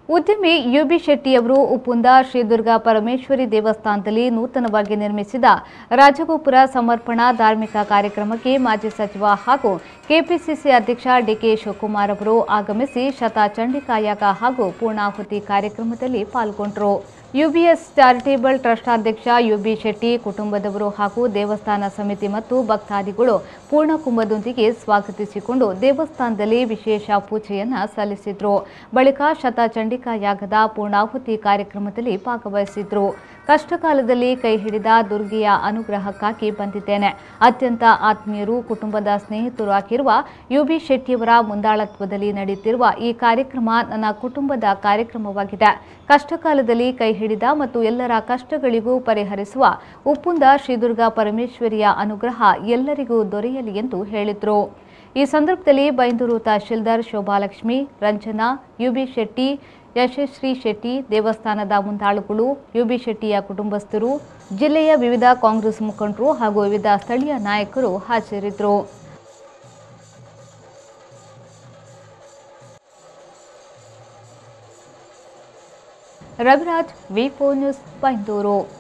ಉದ್ಯಮಿ ಯುಬಿ ಶೆಟ್ಟಿಯವರು ಉಪ್ಪುಂದ ಶ್ರೀ ದುರ್ಗಾ ಪರಮೇಶ್ವರಿ ದೇವಸ್ಥಾನದಲ್ಲಿ ನೂತನವಾಗಿ ನಿರ್ಮಿಸಿದ ರಾಜಗೋಪುರ ಸಮರ್ಪಣಾ ಧಾರ್ಮಿಕ ಕಾರ್ಯಕ್ರಮಕ್ಕೆ ಮಾಜಿ ಸಚಿವ ಹಾಗೂ ಕೆಪಿಸಿಸಿ ಅಧ್ಯಕ್ಷ ಡಿಕೆ ಶಿವಕುಮಾರ್ ಅವರು ಆಗಮಿಸಿ ಶತಚಂಡಿಕಾಯಾಗ ಹಾಗೂ ಪೂರ್ಣಾಹುತಿ ಕಾರ್ಯಕ್ರಮದಲ್ಲಿ ಪಾಲ್ಗೊಂಡರು ಯುಬಿಎಸ್ ಚಾರಿಟೇಬಲ್ ಟ್ರಸ್ಟ್ ಅಧ್ಯಕ್ಷ ಯುಬಿ ಶೆಟ್ಟಿ ಕುಟುಂಬದವರು ಹಾಗೂ ದೇವಸ್ಥಾನ ಸಮಿತಿ ಮತ್ತು ಭಕ್ತಾದಿಗಳು ಪೂರ್ಣಕುಂಭದೊಂದಿಗೆ ಸ್ವಾಗತಿಸಿಕೊಂಡು ದೇವಸ್ಥಾನದಲ್ಲಿ ವಿಶೇಷ ಪೂಜೆಯನ್ನ ಸಲ್ಲಿಸಿದ್ರು ಬಳಿಕ ಶತಚಂಡಿಕಾ ಯಾಗದ ಪೂರ್ಣಾಹುತಿ ಕಾರ್ಯಕ್ರಮದಲ್ಲಿ ಭಾಗವಹಿಸಿದ್ರು ಕಷ್ಟಕಾಲದಲ್ಲಿ ಕೈ ಹಿಡಿದ ದುರ್ಗೆಯ ಅನುಗ್ರಹಕ್ಕಾಗಿ ಬಂದಿದ್ದೇನೆ ಅತ್ಯಂತ ಆತ್ಮೀಯರು ಕುಟುಂಬದ ಸ್ನೇಹಿತರು ಆಗಿರುವ ಯುಬಿ ಶೆಟ್ಟಿಯವರ ಮುಂದಾಳತ್ವದಲ್ಲಿ ನಡೆಯುತ್ತಿರುವ ಈ ಕಾರ್ಯಕ್ರಮ ನನ್ನ ಕುಟುಂಬದ ಕಾರ್ಯಕ್ರಮವಾಗಿದೆ ಕಷ್ಟಕಾಲದಲ್ಲಿ ಕೈ ಹಿಡಿದ ಮತ್ತು ಎಲ್ಲರ ಕಷ್ಟಗಳಿಗೂ ಪರಿಹರಿಸುವ ಉಪ್ಪುಂದ ಶ್ರೀದುರ್ಗಾ ಪರಮೇಶ್ವರಿಯ ಅನುಗ್ರಹ ಎಲ್ಲರಿಗೂ ದೊರೆಯಲಿ ಎಂದು ಹೇಳಿದರು ಈ ಸಂದರ್ಭದಲ್ಲಿ ಬೈಂದೂರು ತಹಶೀಲ್ದಾರ್ ಶೋಭಾಲಕ್ಷ್ಮಿ ರಂಜನಾ ಯುಬಿ ಶೆಟ್ಟಿ ಯಶಸ್ವಿ ಶೆಟ್ಟಿ ದೇವಸ್ಥಾನದ ಮುಂದಾಳುಗಳು ಯುಬಿ ಶೆಟ್ಟಿಯ ಕುಟುಂಬಸ್ಥರು ಜಿಲ್ಲೆಯ ವಿವಿಧ ಕಾಂಗ್ರೆಸ್ ಮುಖಂಡರು ಹಾಗೂ ವಿವಿಧ ಸ್ಥಳೀಯ ನಾಯಕರು ಹಾಜರಿದ್ದರು ರವಿರಾಜ್ ವಿ ನ್ಯೂಸ್ ಬೈಂದೂರು